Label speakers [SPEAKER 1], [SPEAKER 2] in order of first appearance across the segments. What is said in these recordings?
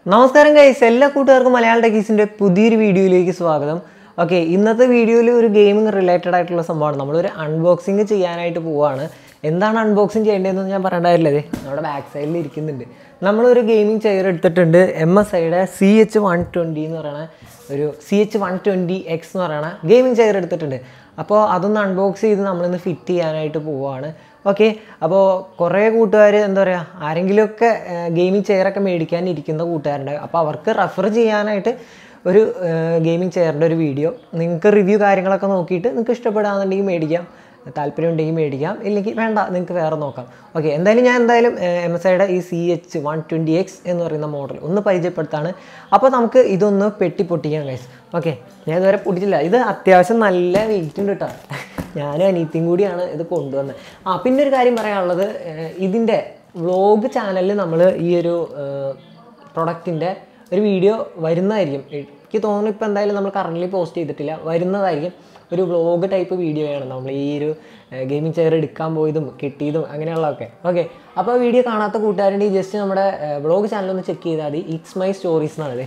[SPEAKER 1] നമസ്കാരം ഗൈസ് എല്ലാ കൂട്ടുകാർക്കും മലയാളം ടെക്കീസിൻ്റെ പുതിയൊരു വീഡിയോയിലേക്ക് സ്വാഗതം ഓക്കെ ഇന്നത്തെ വീഡിയോയിൽ ഒരു ഗെയിമിംഗ് റിലേറ്റഡ് ആയിട്ടുള്ള സംഭവമാണ് നമ്മളൊരു അൺബോക്സിങ് ചെയ്യാനായിട്ട് പോവുകയാണ് എന്താണ് അൺബോക്സിങ് ചെയ്യേണ്ടതെന്ന് ഞാൻ പറയേണ്ടതില്ലേ നമ്മുടെ ബാക്ക് സൈഡിൽ ഇരിക്കുന്നുണ്ട് നമ്മളൊരു ഗെയിമിംഗ് ചെയർ എടുത്തിട്ടുണ്ട് എം എസ് ഐയുടെ സി എച്ച് വൺ ട്വൻറ്റി എന്ന് പറയുന്ന ഒരു C H one twenty X എന്ന് പറയുന്ന ഗെയിമിംഗ് ചെയർ എടുത്തിട്ടുണ്ട് അപ്പോൾ അതൊന്ന് അൺബോക്സ് ചെയ്ത് നമ്മളിന്ന് ഫിറ്റ് ചെയ്യാനായിട്ട് പോവുകയാണ് ഓക്കെ അപ്പോൾ കുറേ കൂട്ടുകാർ എന്താ പറയുക ആരെങ്കിലുമൊക്കെ ഗെയിമിംഗ് ചെയറൊക്കെ മേടിക്കാൻ ഇരിക്കുന്ന കൂട്ടുകാരുണ്ട് അപ്പോൾ അവർക്ക് റെഫർ ചെയ്യാനായിട്ട് ഒരു ഗെയിമിംഗ് ചെയറിൻ്റെ ഒരു വീഡിയോ നിങ്ങൾക്ക് റിവ്യൂ കാര്യങ്ങളൊക്കെ നോക്കിയിട്ട് നിങ്ങൾക്ക് ഇഷ്ടപ്പെടാന്നുണ്ടെങ്കിൽ മേടിക്കാം താല്പര്യം ഉണ്ടെങ്കിൽ മേടിക്കാം ഇല്ലെങ്കിൽ വേണ്ട നിങ്ങൾക്ക് വേറെ നോക്കാം ഓക്കെ എന്തായാലും ഞാൻ എന്തായാലും എം എസ് ഐയുടെ ഈ C H one twenty X എന്ന് പറയുന്ന മോഡൽ ഒന്ന് പരിചയപ്പെടുത്താണ് അപ്പോൾ നമുക്ക് ഇതൊന്ന് പെട്ടി പൊട്ടിക്കാം ഗൈസ് ഓക്കെ ഞാൻ ഇതുവരെ പൊട്ടിച്ചില്ല ഇത് അത്യാവശ്യം നല്ല വെയിറ്റ് ഉണ്ട് കേട്ടോ ഞാനും അനീത്തിയും കൂടിയാണ് ഇത് കൊണ്ടുവന്നത് ആ പിന്നെ ഒരു കാര്യം പറയാനുള്ളത് ഏഹ് ഇതിൻ്റെ വ്ളോഗ് ചാനലിൽ നമ്മൾ ഈ ഒരു പ്രൊഡക്റ്റിൻ്റെ ഒരു വീഡിയോ വരുന്നതായിരിക്കും എനിക്ക് തോന്നുന്നു ഇപ്പോൾ എന്തായാലും നമ്മൾ കറൻ്റ് പോസ്റ്റ് ചെയ്തിട്ടില്ല വരുന്നതായിരിക്കും ഒരു വ്ളോഗ് ടൈപ്പ് വീഡിയോയാണ് നമ്മൾ ഈ ഒരു ഗെയിമിംഗ് ചെയർ എടുക്കാൻ പോയതും കിട്ടിയതും അങ്ങനെയുള്ളതൊക്കെ ഓക്കെ അപ്പോൾ വീഡിയോ കാണാത്ത കൂട്ടുകാരുണ്ടെങ്കിൽ ജസ്റ്റ് നമ്മുടെ വ്ളോഗ് ചാനൽ ഒന്ന് ചെക്ക് ചെയ്താൽ മതി ഇക്സ് മൈ സ്റ്റോറീസ് എന്നാണ്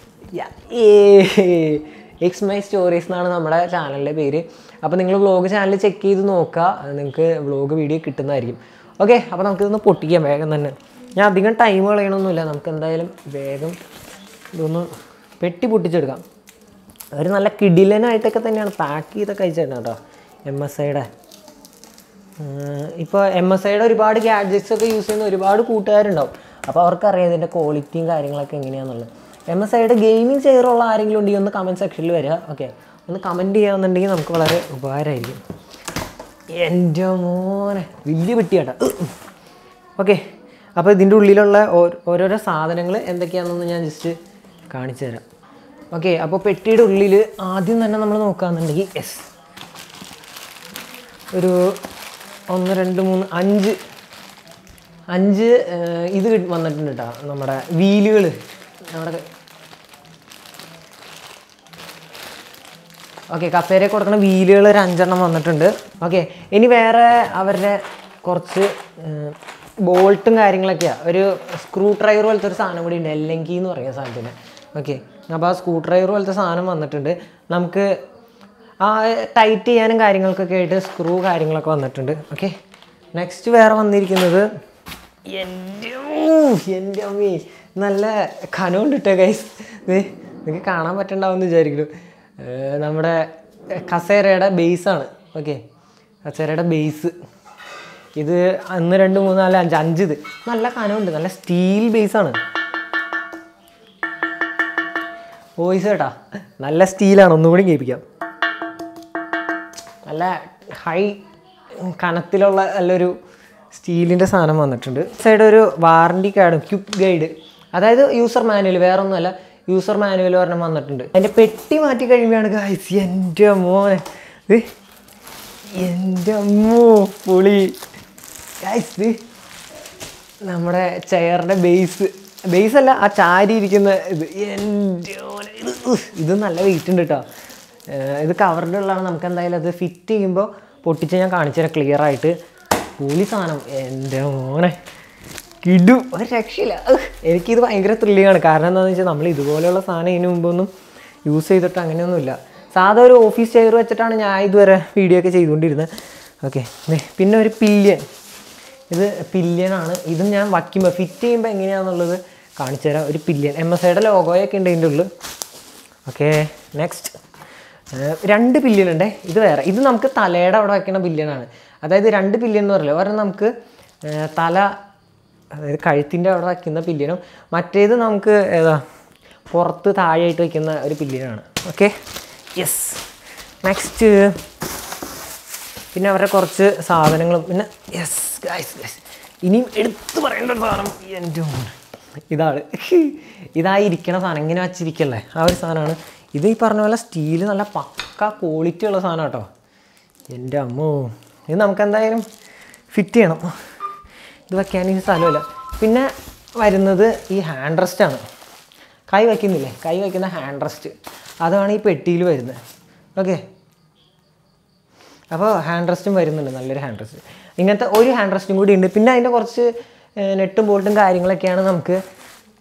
[SPEAKER 1] എക്സ് മൈ സ്റ്റോറീസ് എന്നാണ് നമ്മുടെ ചാനലിൻ്റെ പേര് അപ്പോൾ നിങ്ങൾ വ്ളോഗ് ചാനൽ ചെക്ക് ചെയ്ത് നോക്കുക നിങ്ങൾക്ക് വ്ളോഗ് വീഡിയോ കിട്ടുന്നതായിരിക്കും ഓക്കെ അപ്പോൾ നമുക്കിതൊന്ന് പൊട്ടിക്കാം വേഗം തന്നെ ഞാൻ അധികം ടൈം കളയണമൊന്നുമില്ല നമുക്ക് എന്തായാലും വേഗം ഇതൊന്ന് പെട്ടി പൊട്ടിച്ചെടുക്കാം അവർ നല്ല കിടിലനായിട്ടൊക്കെ തന്നെയാണ് പാക്ക് ചെയ്തൊക്കെ അയച്ചേക്കണം കേട്ടോ എം എസ് ഐയുടെ ഇപ്പോൾ എം എസ് ഐയുടെ ഒരുപാട് ഗാഡ്ജറ്റ്സ് ഒക്കെ യൂസ് ചെയ്യുന്ന ഒരുപാട് കൂട്ടുകാരുണ്ടാവും അപ്പോൾ അവർക്കറിയാം ഇതിൻ്റെ ക്വാളിറ്റിയും കാര്യങ്ങളൊക്കെ എങ്ങനെയാണെന്നുള്ളത് എം എസ് ഐയുടെ ഗെയിമിംഗ് ചെയറുള്ള ആരെങ്കിലും ഉണ്ടെങ്കിൽ ഒന്ന് കമൻറ്റ് സെക്ഷനിൽ വരിക ഓക്കെ ഒന്ന് കമൻറ്റ് ചെയ്യാമെന്നുണ്ടെങ്കിൽ നമുക്ക് വളരെ ഉപകാരമായിരിക്കും എൻ്റെ മോനെ വലിയ പെട്ടിയാട്ടാ ഓക്കെ അപ്പോൾ ഇതിൻ്റെ ഉള്ളിലുള്ള ഓ- ഓരോരോ സാധനങ്ങൾ എന്തൊക്കെയാണെന്നൊന്ന് ഞാൻ ജസ്റ്റ് കാണിച്ചു തരാം ഓക്കെ അപ്പോൾ പെട്ടിയുടെ ഉള്ളിൽ ആദ്യം തന്നെ നമ്മൾ നോക്കുകയാണെന്നുണ്ടെങ്കിൽ യെസ് ഒരു ഒന്ന് രണ്ട് മൂന്ന് അഞ്ച് അഞ്ച് ഏഹ്, ഇത് കിട്ടി- വന്നിട്ടുണ്ട് കേട്ടോ നമ്മുടെ വീലുകൾ നമ്മുടെ ഓക്കെ കപ്പേരെ കൊടുക്കുന്ന വീലുകൾ ഒരു അഞ്ചെണ്ണം വന്നിട്ടുണ്ട് ഓക്കെ ഇനി വേറെ അവരുടെ കുറച്ച് ബോൾട്ടും കാര്യങ്ങളൊക്കെയാണ് ഒരു സ്ക്രൂ ഡ്രൈവർ പോലത്തെ ഒരു സാധനം കൂടി ഉണ്ട് എല്ലെങ്കി എന്ന് പറയുന്ന സാധനത്തിന് ഓക്കെ അപ്പോൾ ആ സ്ക്രൂ ഡ്രൈവർ പോലത്തെ സാധനം വന്നിട്ടുണ്ട് നമുക്ക് ആ ടൈറ്റ് ചെയ്യാനും കാര്യങ്ങൾക്കൊക്കെ ആയിട്ട് സ്ക്രൂ കാര്യങ്ങളൊക്കെ വന്നിട്ടുണ്ട് ഓക്കെ നെക്സ്റ്റ് വേറെ വന്നിരിക്കുന്നത് എൻ്റെ എൻ്റെ അമ്മേ നല്ല കനമുണ്ട് കേട്ടോ ഗൈസ് നിങ്ങൾക്ക് കാണാൻ പറ്റണ്ടാവുമെന്ന് വിചാരിക്കുന്നു ഏർ നമ്മുടെ കസേരയുടെ ബേസാണ് ഓക്കെ കസേരയുടെ ബേസ് ഇത് ഒന്ന് രണ്ട് മൂന്ന് നാല് അഞ്ച് അഞ്ച് ഇത് നല്ല കനമുണ്ട് നല്ല സ്റ്റീൽ ബേസാണ് വോയിസ് കേട്ടാ നല്ല സ്റ്റീലാണ് ഒന്നുകൂടി കേൾപ്പിക്കാം നല്ല ഹൈ കനത്തിലുള്ള നല്ലൊരു സ്റ്റീലിൻ്റെ സാധനം വന്നിട്ടുണ്ട് സൈഡ് ഒരു വാറണ്ടി കാർഡും ക്യുക്ക് ഗൈഡ് അതായത് യൂസർ മാനുവൽ വേറെ ഒന്നുമല്ല യൂസർ മാനുവൽ ഒരെണ്ണം വന്നിട്ടുണ്ട് അതിൻ്റെ പെട്ടി മാറ്റി കഴിയുമ്പോഴാണ് ഗായ്സ് എൻ്റെ മോനെ ഇത് എൻ്റെ അമ്മോ പൊളി ഗായ്സ് ഇത് നമ്മുടെ ചെയറിൻ്റെ ബേസ് ബേസ് അല്ല ആ ചാരി ഇരിക്കുന്ന ഇത് എൻ്റെ മോനെ ഇത് ഉഫ്, ഇത് നല്ല വെയിറ്റ് ഉണ്ട് കേട്ടോ ഏർ ഇത് കവറിൻ്റെ ഉള്ളതാണ് നമുക്ക് എന്തായാലും അത് ഫിറ്റ് ചെയ്യുമ്പോൾ പൊട്ടിച്ച് ഞാൻ കാണിച്ചു തരാം ക്ലിയർ ആയിട്ട് കൂലി സാധനം എൻ്റെ മോനെ കിടു ഒരു രക്ഷയില്ല ഉഹ്, എനിക്കിത് ഭയങ്കര ത്രില്ലിങ്ങാണ് കാരണം എന്താണെന്ന് വെച്ചാൽ നമ്മൾ ഇതുപോലെയുള്ള സാധനം ഇതിനു മുമ്പൊന്നും യൂസ് ചെയ്തിട്ട് അങ്ങനെയൊന്നുമില്ല സാധാ ഒരു ഓഫീസ് ചെയർ വെച്ചിട്ടാണ് ഞാൻ ഇതുവരെ വീഡിയോ ഒക്കെ ചെയ്തുകൊണ്ടിരുന്നത് ഓക്കെ പിന്നെ ഒരു പില്യൻ ഇത് പില്യനാണ് ഇതും ഞാൻ വയ്ക്കുമ്പോൾ ഫിറ്റ് ചെയ്യുമ്പോൾ എങ്ങനെയാണെന്നുള്ളത് കാണിച്ചു തരാം ഒരു പില്യൻ എം എസ് ഐയുടെ ലോഗോയൊക്കെ ഉണ്ട് ഇതിൻ്റെ ഉള്ളിൽ ഓക്കെ നെക്സ്റ്റ് രണ്ട് പില്യൻ ഉണ്ട് ഇത് വേറെ ഇത് നമുക്ക് തലയുടെ അവിടെ വയ്ക്കുന്ന പില്യനാണ് അതായത് രണ്ട് പില്യൻ എന്ന് പറയില്ല ഒരെണ്ണം നമുക്ക് ഏർ, തല അതായത് കഴുത്തിൻ്റെ അവിടെ വയ്ക്കുന്ന പില്യനും മറ്റേത് നമുക്ക് ഏതാ പുറത്ത് താഴെയായിട്ട് വയ്ക്കുന്ന ഒരു പില്യനാണ് ഓക്കെ യെസ് നെക്സ്റ്റ് പിന്നെ അവരുടെ കുറച്ച് സാധനങ്ങളും പിന്നെ യെസ് ഗൈസ് ഗൈസ് ഇനിയും എടുത്തു പറയേണ്ട ഒരു സാധനം എൻ്റെ മോനെ. ഇതാണ് ഇതായിരിക്കണ സാധനം ഇങ്ങനെ വച്ചിരിക്കല്ലേ ആ ഒരു സാധനമാണ് ഇത് ഈ പറഞ്ഞ പോലെ സ്റ്റീൽ നല്ല പക്ക ക്വാളിറ്റി ഉള്ള സാധനം കേട്ടോ എൻ്റെ അമ്മോ ഇത് നമുക്ക് എന്തായാലും ഫിറ്റ് ചെയ്യണം ഇത് വയ്ക്കാൻ ഈ സ്ഥലമില്ല പിന്നെ വരുന്നത് ഈ ഹാൻഡ് റെസ്റ്റാണ് കൈ വയ്ക്കുന്നില്ലേ കൈ വയ്ക്കുന്ന ഹാൻഡ് റെസ്റ്റ് അതാണ് ഈ പെട്ടിയിൽ വരുന്നത് ഓക്കെ അപ്പോൾ ഹാൻഡ് റെസ്റ്റും വരുന്നുണ്ട് നല്ലൊരു ഹാൻഡ് റെസ്റ്റ് ഇങ്ങനത്തെ ഒരു ഹാൻഡ് റെസ്റ്റും കൂടി ഉണ്ട് പിന്നെ അതിൻ്റെ കുറച്ച് നെട്ടും ബോൾട്ടും കാര്യങ്ങളൊക്കെയാണ് നമുക്ക്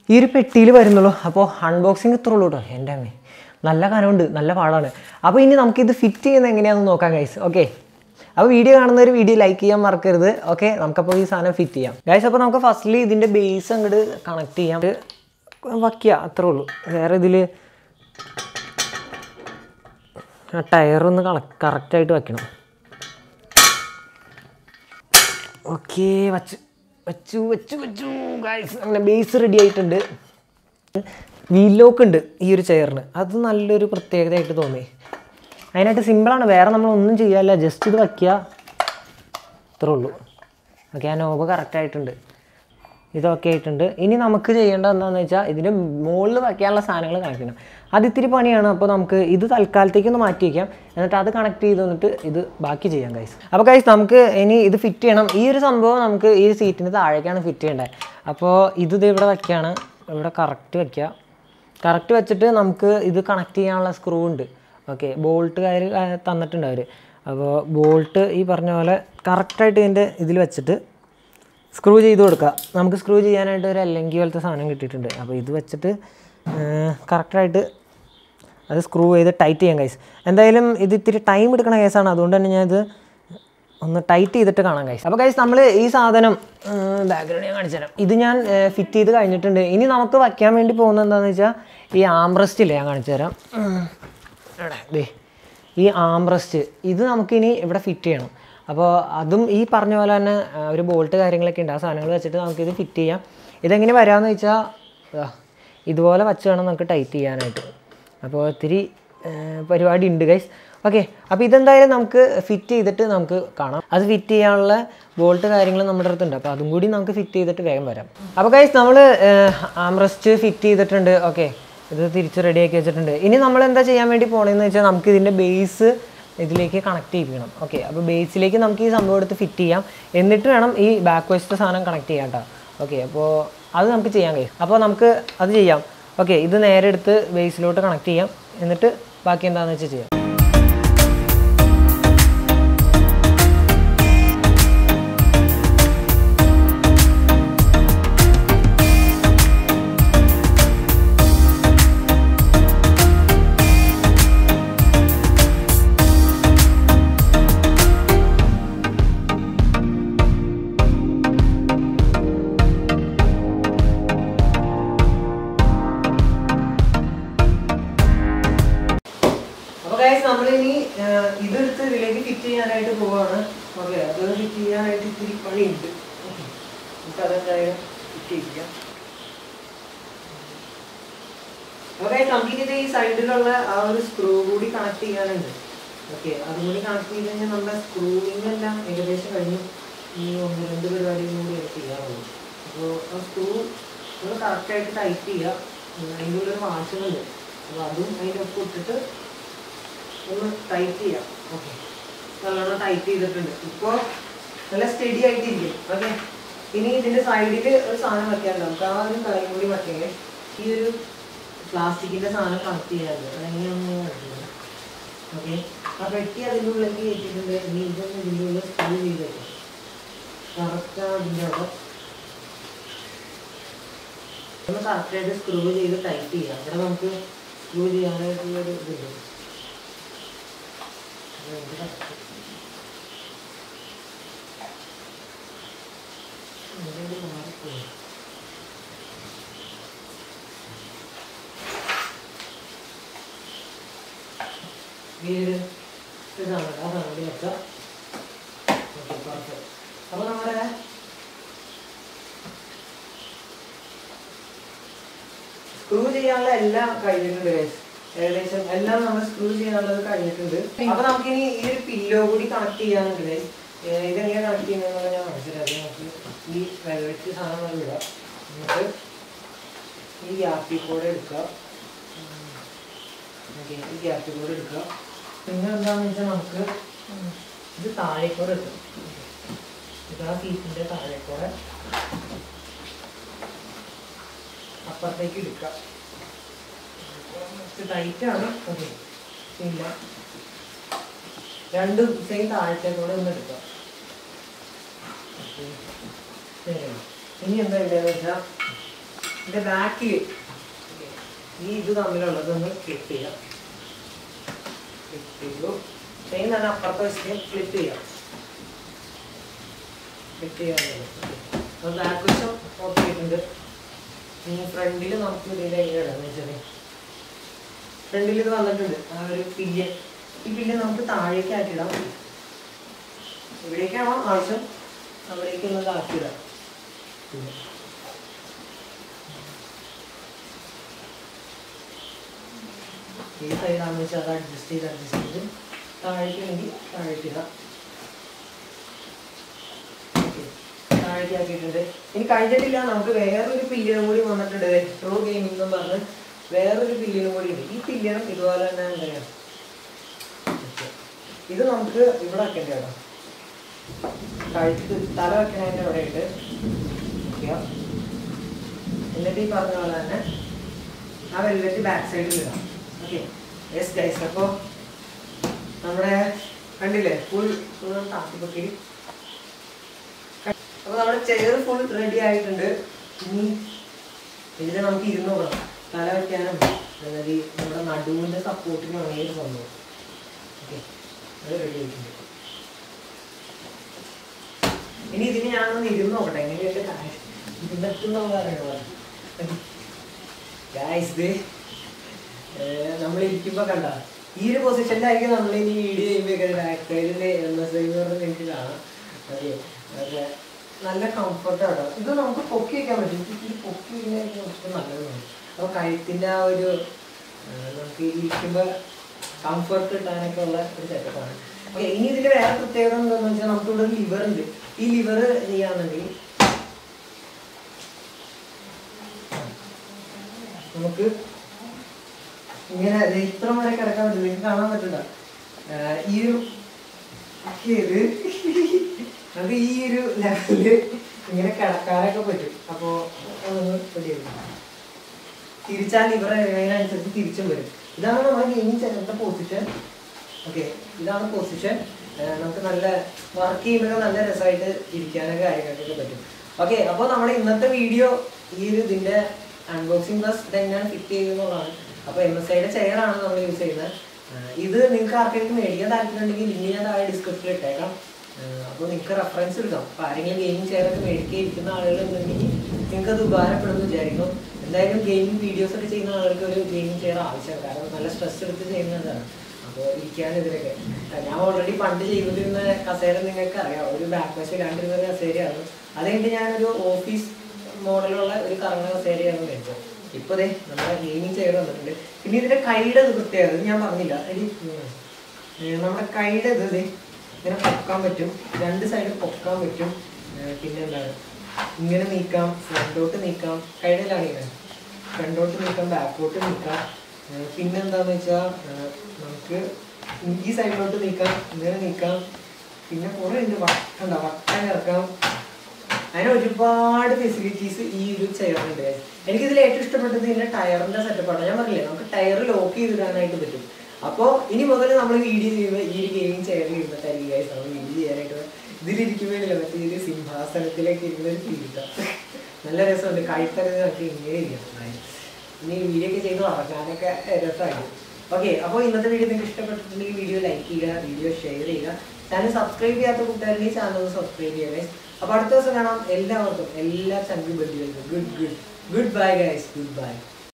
[SPEAKER 1] ഈ ഒരു പെട്ടിയിൽ വരുന്നുള്ളൂ അപ്പോൾ അൺബോക്സിങ് ഇത്ര ഉള്ളൂ കേട്ടോ എൻ്റെ അമ്മേ നല്ല കനമുണ്ട് നല്ല പാടാണ് അപ്പോൾ ഇനി നമുക്കിത് ഫിറ്റ് ചെയ്യുന്നത് എങ്ങനെയാണെന്ന് നോക്കാം ഗൈസ് ഓക്കെ അപ്പോൾ വീഡിയോ കാണുന്നവർ വീഡിയോ ലൈക്ക് ചെയ്യാൻ മറക്കരുത് ഓക്കെ നമുക്കപ്പോൾ ഈ സാധനം ഫിറ്റ് ചെയ്യാം ഗൈസ് അപ്പോൾ നമുക്ക് ഫസ്റ്റ്ലി ഇതിൻ്റെ ബേസ് അങ്ങോട്ട് കണക്ട് ചെയ്യാം ഇത് വയ്ക്കുക അത്രേ ഉള്ളൂ വേറെ ഇതിൽ ആ ടയറൊന്ന് കള കറക്റ്റായിട്ട് വെക്കണം ഓക്കെ വച്ച് വച്ചു വെച്ചു വെച്ചു ഗൈസ് അങ്ങനെ ബേസ് റെഡി ആയിട്ടുണ്ട് വീൽ ലോക്ക് ഉണ്ട് ഈ ഒരു ചെയറിന് അത് നല്ലൊരു പ്രത്യേകതയായിട്ട് തോന്നി അതിനായിട്ട് സിമ്പിളാണ് വേറെ നമ്മളൊന്നും ചെയ്യാല്ല ജസ്റ്റ് ഇത് വയ്ക്കുക ഇത്രേ ഉള്ളൂ ഓക്കെ ആ നോബ് കറക്റ്റായിട്ടുണ്ട് ഇതൊക്കെ ആയിട്ടുണ്ട് ഇനി നമുക്ക് ചെയ്യേണ്ടത് എന്താണെന്ന് വെച്ചാൽ ഇതിൻ്റെ മുകളിൽ വയ്ക്കാനുള്ള സാധനങ്ങൾ കണക്ട് ചെയ്യണം അത് ഇത്തിരി പണിയാണ് അപ്പോൾ നമുക്ക് ഇത് തൽക്കാലത്തേക്ക് ഒന്ന് മാറ്റി വയ്ക്കാം എന്നിട്ട് അത് കണക്ട് ചെയ്ത് വന്നിട്ട് ഇത് ബാക്കി ചെയ്യാം ഗൈസ് അപ്പോൾ ഗൈസ് നമുക്ക് ഇനി ഇത് ഫിറ്റ് ചെയ്യണം ഈ ഒരു സംഭവം നമുക്ക് ഈ സീറ്റിന് താഴേക്കാണ് ഫിറ്റ് ചെയ്യേണ്ടത് അപ്പോൾ ഇത് ഇത് ഇവിടെ വയ്ക്കുകയാണ് ഇവിടെ കറക്റ്റ് വയ്ക്കുക കറക്റ്റ് വെച്ചിട്ട് നമുക്ക് ഇത് കണക്ട് ചെയ്യാനുള്ള സ്ക്രൂ ഉണ്ട് ഓക്കെ ബോൾട്ടുകാർ തന്നിട്ടുണ്ട് അവർ അപ്പോൾ ബോൾട്ട് ഈ പറഞ്ഞ പോലെ കറക്റ്റായിട്ട് ഇതിൻ്റെ ഇതിൽ വെച്ചിട്ട് സ്ക്രൂ ചെയ്ത് കൊടുക്കുക നമുക്ക് സ്ക്രൂ ചെയ്യാനായിട്ട് ഒരു അല്ലെങ്കിൽ പോലത്തെ സാധനം കിട്ടിയിട്ടുണ്ട് അപ്പോൾ ഇത് വെച്ചിട്ട് കറക്റ്റായിട്ട് അത് സ്ക്രൂ ചെയ്ത് ടൈറ്റ് ചെയ്യാം കൈസ് എന്തായാലും ഇത് ഇത്തിരി ടൈം എടുക്കണ കേസാണ് അതുകൊണ്ട് തന്നെ ഞാൻ ഇത് ഒന്ന് ടൈറ്റ് ചെയ്തിട്ട് കാണാം കൈസ് അപ്പോൾ കൈസ് നമ്മൾ ഈ സാധനം ബാക്ക്ഗ്രൗണ്ട് ഞാൻ കാണിച്ചു തരാം ഇത് ഞാൻ ഫിറ്റ് ചെയ്ത് കഴിഞ്ഞിട്ടുണ്ട് ഇനി നമുക്ക് വയ്ക്കാൻ വേണ്ടി പോകുന്നത് എന്താണെന്ന് വെച്ചാൽ ഈ ആംബ്രസ്റ്റ് ഇല്ലേ ഞാൻ കാണിച്ചു തരാം ഉം. എവിടെ? ദേ ഈ ആംബ്രസ്റ്റ് ഇത് നമുക്കിനി ഇവിടെ ഫിറ്റ് ചെയ്യണം അപ്പോൾ അതും ഈ പറഞ്ഞ പോലെ തന്നെ ആ, ഒരു ബോൾട്ട് കാര്യങ്ങളൊക്കെ ഉണ്ട് ആ സാധനങ്ങൾ വെച്ചിട്ട് നമുക്കിത് ഫിറ്റ് ചെയ്യാം ഇതെങ്ങനെ വരാമെന്ന് വെച്ചാൽ ദാ, ഇതുപോലെ വച്ച് വേണം നമുക്ക് ടൈറ്റ് ചെയ്യാനായിട്ട് അപ്പോൾ ഒത്തിരി ആ, പരിപാടി ഉണ്ട് ഗൈസ് ഓക്കെ അപ്പോൾ ഇതെന്തായാലും നമുക്ക് ഫിറ്റ് ചെയ്തിട്ട് നമുക്ക് കാണാം അത് ഫിറ്റ് ചെയ്യാനുള്ള ബോൾട്ട് കാര്യങ്ങൾ നമ്മുടെ അടുത്തുണ്ട് അപ്പോൾ അതും കൂടി നമുക്ക് ഫിറ്റ് ചെയ്തിട്ട് വേഗം വരാം അപ്പോൾ ഗൈസ് നമ്മൾ ആംറസ്റ്റ് ഫിറ്റ് ചെയ്തിട്ടുണ്ട് ഓക്കെ ഇത് തിരിച്ച് റെഡിയാക്കി വെച്ചിട്ടുണ്ട് ഇനി നമ്മൾ എന്താ ചെയ്യാൻ വേണ്ടി പോകണമെന്ന് വെച്ചാൽ നമുക്ക് ഇതിൻ്റെ ബേസ് ഇതിലേക്ക് കണക്ട് ചെയ്യിക്കണം ഓക്കെ അപ്പോൾ ബേസിലേക്ക് നമുക്ക് ഈ സംഭവം എടുത്ത് ഫിറ്റ് ചെയ്യാം എന്നിട്ട് വേണം ഈ ബാക്ക് വശത്തെ സാധനം കണക്ട് ചെയ്യാൻ കേട്ടോ ഓക്കെ അപ്പോൾ അത് നമുക്ക് ചെയ്യാൻ കഴിയും അപ്പോൾ നമുക്ക് അത് ചെയ്യാം ഓക്കെ ഇത് നേരെ എടുത്ത് ബേസിലോട്ട് കണക്ട് ചെയ്യാം എന്നിട്ട് ബാക്കി എന്താണെന്ന് വെച്ചാൽ ചെയ്യാം അപ്പോൾ ഗൈസ് നമ്മളിനി ഇതെടുത്ത് ഇതിലേക്ക് ഫിറ്റ് ചെയ്യാനായിട്ട് പോവാണ് ഓക്കെ അത് ഫിറ്റ് ചെയ്യാനായിട്ട് ഇത്തിരി പണിയുണ്ട് ഓക്കെ നമുക്ക് അതെന്തായാലും ഫിറ്റ് ചെയ്യിക്കാം അപ്പോൾ ഗൈസ് നമുക്കിത് ഈ സൈഡിലുള്ള ആ ഒരു സ്ക്രൂ കൂടി കണക്ട് ചെയ്യാനുണ്ട് ഓക്കെ അതും കൂടി കണക്ട് ചെയ്ത് കഴിഞ്ഞാൽ നമ്മുടെ സ്ക്രൂവിങ് എല്ലാം ഏകദേശം കഴിഞ്ഞു ഈ ഒന്ന് രണ്ട് പരിപാടികളും കൂടി നമുക്ക് ചെയ്യാറുള്ളൂ അപ്പോൾ ആ സ്ക്രൂ നമ്മൾ കറക്റ്റായിട്ട് ടൈറ്റ് ചെയ്യുക ഉം, അതിൻ്റെ ഉള്ളിൽ ഒരു വാശുന്നുണ്ട് അപ്പോൾ അതും അതിൻ്റെ ഒപ്പം ഇട്ടിട്ട് ഒന്ന് ടൈറ്റ് ചെയ്യാം ഓക്കെ നല്ലോണം ടൈറ്റ് ചെയ്തിട്ടുണ്ട് ഇപ്പോൾ നല്ല സ്റ്റഡി ആയിട്ടിരിക്കും ഓക്കെ ഇനി ഇതിൻ്റെ സൈഡിൽ ഒരു സാധനം വെക്കാനുണ്ട് നമുക്ക് ആ ഒരു കാര്യം കൂടി വെക്കണേ ഈ ഒരു പ്ലാസ്റ്റിക്കിൻ്റെ സാധനം കണക്ട് ചെയ്യാറുണ്ട് അതെങ്ങനെയാണെന്ന് ഞാൻ കാണിക്കുന്നത് ഓക്കെ ആ പെട്ടി അതിൻ്റെ ഉള്ളിലേക്ക് കയറ്റിയിട്ടുണ്ട് ഇനി ഇതൊന്ന് ഇതിൻ്റെ ഉള്ളിൽ സ്ക്രൂ ചെയ്ത് വെക്കാം കറക്റ്റ് അതിൻ്റെ അവിടെ ഒന്ന് കറക്റ്റായിട്ട് സ്ക്രൂ ചെയ്ത് ടൈറ്റ് ചെയ്യാം ഇവിടെ നമുക്ക് സ്ക്രൂ ചെയ്യാനായിട്ടുള്ളൊരു ഇതുണ്ട് വീട് ഇതാണ് അതാണ് ഇവിടെ വെച്ച അപ്പൊ നമ്മുടെ സ്ക്രൂ ചെയ്യാനുള്ള എല്ലാം കഴിഞ്ഞിട്ടുണ്ട് guys. ഏകദേശം എല്ലാം നമ്മൾ സ്ക്രൂ ചെയ്യാനുള്ളത് കഴിഞ്ഞിട്ടുണ്ട് അപ്പൊ നമുക്കിനി ഈ ഒരു പില്ലോ കൂടി കണക്ട് ചെയ്യാനുണ്ട് guys. ഏർ ഇതെങ്ങനെ കണക്ട് ചെയ്യുന്നത് ഞാൻ മനസ്സിലാക്കി നമുക്ക് ഈ വെൽവെറ്റ് സാധനം നമ്മൾ വിടാം എന്നിട്ട് ഈ ഗ്യാപ്പിൽ കൂടെ എടുക്കുക ഓക്കെ ഈ ഗ്യാപ്പിൽ കൂടെ എടുക്കുക പിന്നെ എന്താണെന്ന് വെച്ചാൽ നമുക്ക് ഉം, ഇത് താഴേക്കൂടെ എടുക്കും ഇതാ സീറ്റിന്റെ താഴേക്കൂടെ അപ്പുറത്തേക്ക് എടുക്കുക ടൈറ്റ് ആണ് ഓക്കെ ഇല്ല രണ്ടും സെയിം താഴത്തേക്കൂടെ ഒന്ന് എടുക്കുക Okay. ശരി. ഇനി എന്താ ഇടയെന്ന് വെച്ചാൽ ഇതിന്റെ ബാക്കിൽ ഈ ഇത് തമ്മിലുള്ളത് ഒന്ന് ക്ലിപ്പ് ചെയ്യാം ക്ലിപ്പ് ചെയ്തു ചെയിൻ തന്നെ അപ്പുറത്തെ വെച്ചിട്ട് ക്ലിപ്പ് ചെയ്യാം ക്ലിപ്പ് ചെയ്യാൻ അപ്പോൾ ബാക്ക് വശം ഓക്കെ ആയിട്ടുണ്ട് ഇനി ഫ്രണ്ടിൽ നമുക്ക് ഇതിൻ്റെ ഇടാന്ന് വെച്ചാൽ ഫ്രണ്ടിൽ ഇത് വന്നിട്ടുണ്ട് ആ ഒരു പില്യൻ ഈ പില്യൻ നമുക്ക് താഴേക്ക് ആക്കിയിടാം ഇവിടേക്കാണോ ആവശ്യം അവിടേക്ക് ഒന്ന് ആക്കിയിടാം ഈ സൈഡാണെന്ന് വെച്ചാൽ അത് അഡ്ജസ്റ്റ് ചെയ്ത് അഡ്ജസ്റ്റ് ചെയ്ത് താഴേക്ക് വേണ്ടി താഴേക്ക് ഇടാം ഓക്കെ താഴേക്ക് ആക്കിയിട്ടുണ്ട് ഇനി കഴിഞ്ഞിട്ടില്ല നമുക്ക് വേറൊരു പില്ലിനും കൂടി വന്നിട്ടുണ്ട് ട്രൂ ഗെയിമിംഗ് എന്ന് പറഞ്ഞ് വേറൊരു പില്ലിനും കൂടി ഉണ്ട് ഈ പില്ലിനും ഇതുപോലെ തന്നെ എന്താണ് ഇത് നമുക്ക് ഇവിടെ വെക്കേണ്ട കേട്ടോ കഴുത്ത് തല വെക്കണതിൻ്റെ അവിടെ ഇട്ട് വെക്കുക എന്നിട്ട് ഈ പറഞ്ഞ പോലെ തന്നെ ആ വെൽവെറ്റ് ബാക്ക് സൈഡിൽ ഇടാം ഓക്കെ യെസ് ഗൈസ് അപ്പോൾ നമ്മുടെ കണ്ടില്ലേ ഫുൾ ഫുൾ താത്തിപ്പൊക്കി അപ്പോൾ നമ്മുടെ ചെയർ ഫുൾ റെഡി ആയിട്ടുണ്ട് ഇനി ഇതിൽ നമുക്ക് ഇരുന്ന് നോക്കണം തല വയ്ക്കാനും അതായത് ഈ നമ്മുടെ നടുവിൻ്റെ സപ്പോർട്ടിന് വേണമെങ്കിൽ ഒരു സംഭവം ഓക്കെ അത് റെഡി ആയിട്ടുണ്ട് ഇനി ഇതിന് ഞാനൊന്ന് ഇരുന്ന് നോക്കട്ടെ എങ്ങനെയൊക്കെ കാര്യം ഇരുന്നെത്തുന്ന ഗായ്സ് ഇത് നമ്മൾ ഇരിക്കുമ്പോൾ കണ്ട ഈ ഒരു പൊസിഷനിലായിരിക്കും നമ്മൾ ഇനി വീഡിയോ ചെയ്യുമ്പോൾ ബാക്ക് സൈഡിൽ എം എസ് ഐ എന്ന് പറഞ്ഞ് എനിക്ക് കാണാം ഓക്കെ പക്ഷേ നല്ല കംഫർട്ടാണ് ഇത് നമുക്ക് പൊക്കി വയ്ക്കാൻ പറ്റും ഇത് പൊക്കി വയ്ക്കുന്നതായിരിക്കും കുറച്ച് നല്ലതാണ് അപ്പോൾ കഴുത്തിൻ്റെ ആ ഒരു ആ, നമുക്ക് ഇരിക്കുമ്പോൾ കംഫർട്ട് കിട്ടാനൊക്കെ ഉള്ള ഒരു സെറ്റപ്പാണ് ഓക്കെ ഇനി ഇതിൽ വേറെ പ്രത്യേകത എന്താണെന്ന് വെച്ചാൽ നമുക്ക് ഇവിടെ ലിവർ ഉണ്ട് ഈ ലിവർ ചെയ്യാന്നുണ്ടെങ്കിൽ നമുക്ക് ഇങ്ങനെ ദേ ഇത്ര വരെ കിടക്കാൻ പറ്റില്ല നിങ്ങൾക്ക് കാണാൻ പറ്റില്ല ഈ ഒരു ഇത് നമുക്ക് ഈ ഒരു ലെവലില് ഇങ്ങനെ കിടക്കാനൊക്കെ പറ്റും അപ്പോൾ അതൊന്ന് റെഡിയാക്കും തിരിച്ചാൽ ലിവർ അതിനനുസരിച്ച് തിരിച്ചും വരും ഇതാണ് നമ്മുടെ ഗെയിമിങ് ചെറുത്ത പൊസിഷൻ ഓക്കെ ഇതാണ് പൊസിഷൻ നമുക്ക് നല്ല വർക്ക് ചെയ്യുമ്പോൾ നല്ല രസമായിട്ട് ഇരിക്കാനൊക്കെ കാര്യങ്ങൾക്കൊക്കെ പറ്റും ഓക്കെ അപ്പോൾ നമ്മുടെ ഇന്നത്തെ വീഡിയോ ഈ ഒരു ഇതിൻ്റെ അൺബോക്സിംഗ് പ്ലസ് ഇതെങ്ങനെയാണ് ഫിറ്റ് ചെയ്യുന്നതാണ് അപ്പോൾ എം എസ് ഐയുടെ ചെയറാണ് നമ്മൾ യൂസ് ചെയ്യുന്നത് ആഹ് ഇത് നിങ്ങൾക്ക് ആർക്കെങ്കിലും മേടിക്കാൻ താല്പര്യമുണ്ടെങ്കിൽ ലിങ്ക് ഞാൻ താഴെ ഡിസ്ക്രിപ്ഷനിൽ ഇട്ടേക്കാം അപ്പോൾ നിങ്ങൾക്ക് റെഫറൻസ് എടുക്കാം അപ്പോൾ ആരെങ്കിലും ഗെയിമിംഗ് ചെയറൊക്കെ മേടിക്കാൻ ഇരിക്കുന്ന ആളുകളുണ്ടെങ്കിൽ നിങ്ങൾക്ക് അത് ഉപകാരപ്പെടുമെന്ന് വിചാരിക്കുന്നു എന്തായാലും ഗെയിമിംഗ് വീഡിയോസ് ഒക്കെ ചെയ്യുന്ന ആളുകൾക്ക് ഒരു ഗെയിമിംഗ് ചെയർ ആവശ്യമാണ് കാരണം നല്ല സ്ട്രെസ് എടുത്ത് ചെയ്യുന്നതാണ് അപ്പോൾ ഇരിക്കാൻ ഇതിലൊക്കെ ഞാൻ ഓൾറെഡി പണ്ട് ചെയ്തിരുന്ന കസേര നിങ്ങൾക്ക് അറിയാം ഒരു ബാക്ക് വശം ഇല്ലാണ്ടിരുന്ന ഒരു കസേരയാണ് അത് കഴിഞ്ഞിട്ട് ഞാനൊരു ഓഫീസ് മോഡലുള്ള ഒരു കറങ്ങ കസേരയാണ് മേടിച്ചത് ഇപ്പോൾ ദേ നമ്മുടെ ഗെയിമിംഗ് ചെയർ വന്നിട്ടുണ്ട് പിന്നെ ഇതിന്റെ കൈയുടെ ഇത് പ്രത്യേകത ഇത് ഞാൻ പറഞ്ഞില്ല എടി, ഉം. ഏ, നമ്മുടെ കൈയുടെ ഇത് ദേ ഇങ്ങനെ പൊക്കാൻ പറ്റും രണ്ട് സൈഡ് പൊക്കാൻ പറ്റും ഏ, പിന്നെ എന്താണ് ഇങ്ങനെ നീക്കാം ഫ്രണ്ടോട്ട് നീക്കാം കൈയുടെയിലാണ് ഇങ്ങനെ ഫ്രണ്ടോട്ട് നീക്കാം ബാക്കോട്ട് നീക്കാം ഏ, പിന്നെന്താന്ന് വെച്ചാൽ നമുക്ക് ഈ സൈഡിലോട്ട് നീക്കാം ഇങ്ങനെ നീക്കാം പിന്നെ കുറേ ഉണ്ട് വട്ടണ്ട വട്ടം ഇറക്കാം അങ്ങനെ ഒരുപാട് ഫെസിലിറ്റീസ് ഈ ഒരു ചെയറിനുണ്ട് എനിക്ക് ഇതിൽ ഏറ്റവും ഇഷ്ടപ്പെട്ടത് ഇതിന്റെ ടയറിന്റെ സെറ്റപ്പാണ് ഞാൻ പറഞ്ഞില്ലേ നമുക്ക് ടയർ ലോക്ക് ചെയ്തിടാനായിട്ട് പറ്റും അപ്പോൾ ഇനി മുതൽ നമ്മൾ വീഡിയോ ചെയ്യുമ്പോൾ ഈ ഒരു ഗെയിമിംഗ് ചെയറിൽ ഇരുന്നിട്ടായിരിക്കും guys നമ്മൾ വീഡിയോ ചെയ്യാനായിട്ട് ഇതിലിരിക്കുമ്പോഴില്ല മറ്റേ ഈ ഒരു സിംഹാസനത്തിലേക്ക് ഇരുന്ന ഒരു ഫീൽ നല്ല രസമുണ്ട് കഴുത്തറിയത് നമുക്ക് ഇങ്ങനെ ഇരിക്കണം ഇനി വീഡിയോ ഒക്കെ ചെയ്ത് ഉറങ്ങാനൊക്കെ രസമായിരിക്കും ഓക്കെ അപ്പോൾ ഇന്നത്തെ വീഡിയോ നിങ്ങൾക്ക് ഇഷ്ടപ്പെട്ടിട്ടുണ്ടെങ്കിൽ വീഡിയോ ലൈക്ക് ചെയ്യുക വീഡിയോ ഷെയർ ചെയ്യുക ചാനൽ സബ്സ്ക്രൈബ് ചെയ്യാത്ത കൂട്ടുകാരുടെ ചാനൽ ഒന്ന് സബ്സ്ക്രൈബ് ചെയ്യുക അപ്പോൾ അടുത്ത ദിവസം കാണാം എല്ലാവർക്കും എല്ലാ ചങ്കി ബഡ്ഡികൾക്കും good good good bye guys good by